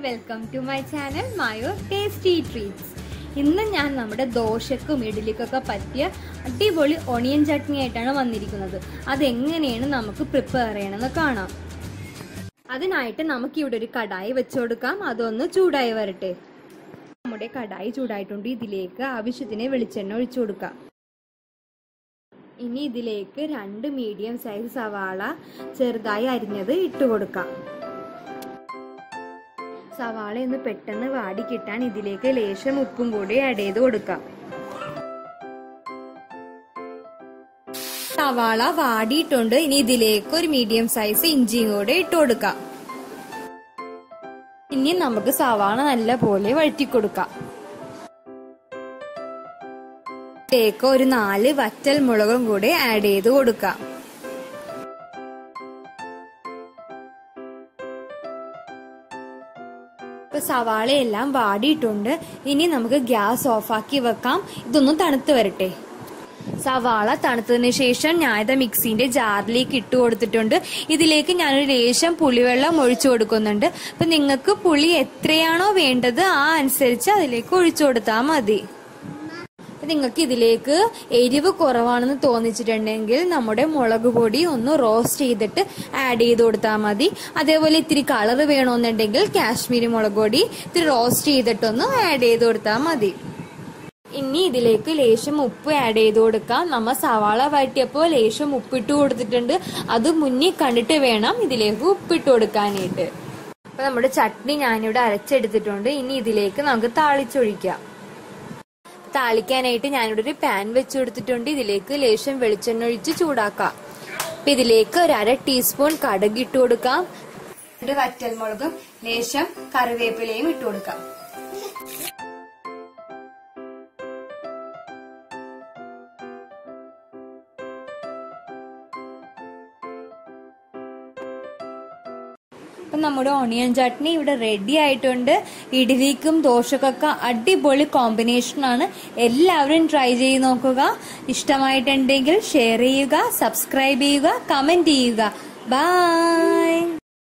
welcome to my channel mayo tasty treats ഇന്ന് ഞാൻ നമ്മുടെ ദോശക്കും ഇഡ്ഡലിക്കൊക്കെ പറ്റിയ അടിപൊളി ഒണിയൻ ചട്നി ആയിട്ടാണ് വന്നിരിക്കുന്നത് അതെങ്ങനെയാണ് നമുക്ക് പ്രിപ്പയർ ചെയ്യണമെന്ന് കാണാം അതിനായിട്ട് നമുക്ക് ഇവിടെ ഒരു കടായി വെച്ചു കൊടുക്കാം അതൊന്ന് ചൂടായി വരട്ടെ നമ്മുടെ കടായി ചൂടായിട്ടുണ്ട് ഇതിലേക്ക് ആവശ്യത്തിന് വെളിച്ചെണ്ണ ഒഴിച്ചു കൊടുക്കാം ഇനി ഇതിലേക്ക് രണ്ട് മീഡിയം സൈസ് സവാള ചെറുതായി അരിഞ്ഞത് ഇട്ട് കൊടുക്കാം സവാള ഒന്ന് പെട്ടെന്ന് വാടി കിട്ടാൻ ഇതിലേക്ക് ലേശം ഉപ്പും കൂടി ആഡ് ചെയ്ത് കൊടുക്കാം സവാള വാടിയിട്ടുണ്ട് ഇനി ഇതിലേക്ക് ഒരു മീഡിയം സൈസ് ഇഞ്ചിയും കൂടെ ഇട്ട് കൊടുക്കാം ഇനി നമുക്ക് സവാള നല്ല പോലെ വഴറ്റി കൊടുക്കാം ഇതിലേക്ക് ഒരു നാല് വറ്റൽ മുളകും കൂടി ആഡ് ചെയ്ത് കൊടുക്കാം ഇപ്പൊ സവാളയെല്ലാം വാടിയിട്ടുണ്ട് ഇനി നമുക്ക് ഗ്യാസ് ഓഫാക്കി വെക്കാം ഇതൊന്ന് തണുത്ത് വരട്ടെ സവാള തണുത്തതിന് ശേഷം ഞാനിത് മിക്സിന്റെ ജാറിലേക്ക് ഇട്ട് കൊടുത്തിട്ടുണ്ട് ഇതിലേക്ക് ഞാനൊരു ലേശം പുളിവെള്ളം ഒഴിച്ചു കൊടുക്കുന്നുണ്ട് അപ്പൊ നിങ്ങൾക്ക് പുളി എത്രയാണോ വേണ്ടത് ആ അനുസരിച്ച് അതിലേക്ക് ഒഴിച്ചു കൊടുത്താൽ മതി നിങ്ങൾക്ക് ഇതിലേക്ക് എരിവ് കുറവാണെന്ന് തോന്നിച്ചിട്ടുണ്ടെങ്കിൽ നമ്മുടെ മുളക് പൊടി ഒന്ന് റോസ്റ്റ് ചെയ്തിട്ട് ആഡ് ചെയ്ത് കൊടുത്താൽ മതി അതേപോലെ ഇത്തിരി കളർ വേണമെന്നുണ്ടെങ്കിൽ കാശ്മീരി മുളക് പൊടി ഇത്തിരി റോസ്റ്റ് ചെയ്തിട്ടൊന്ന് ആഡ് ചെയ്ത് കൊടുത്താൽ മതി ഇനി ഇതിലേക്ക് ലേശം ഉപ്പ് ആഡ് ചെയ്ത് കൊടുക്കാം നമ്മ സവാള വഴറ്റിയപ്പോൾ ലേശം ഉപ്പിട്ട് കൊടുത്തിട്ടുണ്ട് അത് മുന്നിൽ കണ്ടിട്ട് വേണം ഇതിലേക്ക് ഉപ്പിട്ട് കൊടുക്കാനായിട്ട് അപ്പൊ നമ്മുടെ ചട്നി ഞാനിവിടെ അരച്ചെടുത്തിട്ടുണ്ട് ഇനി ഇതിലേക്ക് നമുക്ക് താളിച്ചൊഴിക്കാം താളിക്കാനായിട്ട് ഞാനിവിടെ ഒരു പാൻ വെച്ച് കൊടുത്തിട്ടുണ്ട് ഇതിലേക്ക് ലേശം വെളിച്ചെണ്ണ ഒഴിച്ച് ചൂടാക്കാം അപ്പൊ ഇതിലേക്ക് ഒരു അര ടീസ്പൂൺ കടുക് ഇട്ട് കൊടുക്കാം ഒരു വറ്റൽമുളകും ലേശം കറിവേപ്പിലയും ഇട്ട് കൊടുക്കാം അപ്പം നമ്മുടെ ഓണിയൻ ചട്നി ഇവിടെ റെഡി ആയിട്ടുണ്ട് ഇഡ്ലിക്കും ദോശക്കൊക്കെ അടിപൊളി കോമ്പിനേഷനാണ് എല്ലാവരും ട്രൈ ചെയ്ത് നോക്കുക ഇഷ്ടമായിട്ടുണ്ടെങ്കിൽ ഷെയർ ചെയ്യുക സബ്സ്ക്രൈബ് ചെയ്യുക കമന്റ് ചെയ്യുക ബൈ